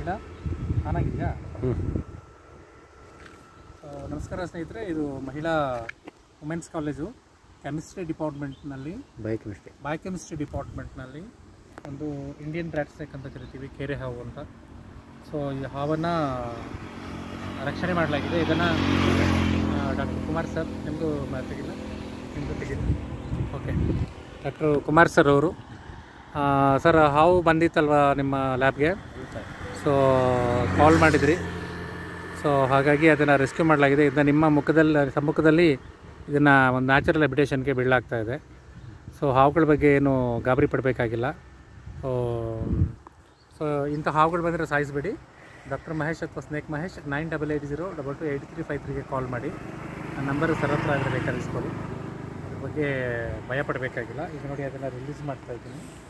ಇಲ್ಲ ಆನ್ ಆಗಿದೆಯಾ ಹ್ಞೂ ಆ, ನಮಸ್ಕಾರ ಸ್ನೇಹಿತರೆ ಇದು ಮಹಿಳಾ ವುಮೆನ್ಸ್ ಕಾಲೇಜು ಕೆಮಿಸ್ಟ್ರಿ ಡಿಪಾರ್ಟ್ಮೆಂಟ್ನಲ್ಲಿ ಬೈಕ್ ಮಿಸ್ಟೇಕ್ ಬಯೋಕೆಮಿಸ್ಟ್ರಿ ಡಿಪಾರ್ಟ್ಮೆಂಟ್ನಲ್ಲಿ ಒಂದು ಇಂಡಿಯನ್ ರ್ಯಾಟ್ ಸ್ನೇಕ್ ಅಂತ ಕರಿತೀವಿ ಕೆರೆ ಹಾವು ಅಂತ ಸೊ ಈ ಹಾವನ್ನು ರಕ್ಷಣೆ ಮಾಡಲಾಗಿದೆ ಇದನ್ನು ಡಾಕ್ಟರ್ ಕುಮಾರ್ ಸರ್ ನಿಮ್ಮದು ತೆಗಿಲ್ಲ ನಿಮ್ಮದು ತೆಗಿಲ್ಲ ಓಕೆ ಡಾಕ್ಟರ್ ಕುಮಾರ್ ಸರ್ ಅವರು ಸರ್ ಹಾವು ಬಂದಿತ್ತಲ್ವಾ ನಿಮ್ಮ ಲ್ಯಾಬ್ಗೆ ಸೊ ಕಾಲ್ ಮಾಡಿದ್ರಿ ಸೊ ಹಾಗಾಗಿ ಅದನ್ನು ರೆಸ್ಕ್ಯೂ ಮಾಡಲಾಗಿದೆ ಇದನ್ನ ನಿಮ್ಮ ಮುಖದಲ್ಲಿ ಸಮ್ಮುಖದಲ್ಲಿ ಇದನ್ನು ಒಂದು ನ್ಯಾಚುರಲ್ ಅಬಿಟೇಷನ್ಗೆ ಬೀಳಾಗ್ತಾ ಇದೆ ಸೊ ಹಾವುಗಳ ಬಗ್ಗೆ ಏನು ಗಾಬರಿ ಪಡಬೇಕಾಗಿಲ್ಲ ಸೊ ಸೊ ಇಂಥ ಹಾವುಗಳು ಬಂದರೆ ಸಾಯಿಸಬೇಡಿ ಡಾಕ್ಟರ್ ಮಹೇಶ್ ಅಥವಾ snake Mahesh nine double eight zero double two eight three five ತ್ರೀಗೆ ಕಾಲ್ ಮಾಡಿ ಆ ನಂಬರ್ ಸರ್ ಹತ್ರ ಆದರೆ ಬೇಕಾದ್ರೆ ಇಸ್ಕೊಳ್ಳಿ ಅದ್ರ ಬಗ್ಗೆ ಭಯ ಪಡಬೇಕಾಗಿಲ್ಲ ಈಗ ನೋಡಿ ಅದನ್ನು ರಿಲೀಸ್ ಮಾಡ್ತಾ ಇದ್ದೀನಿ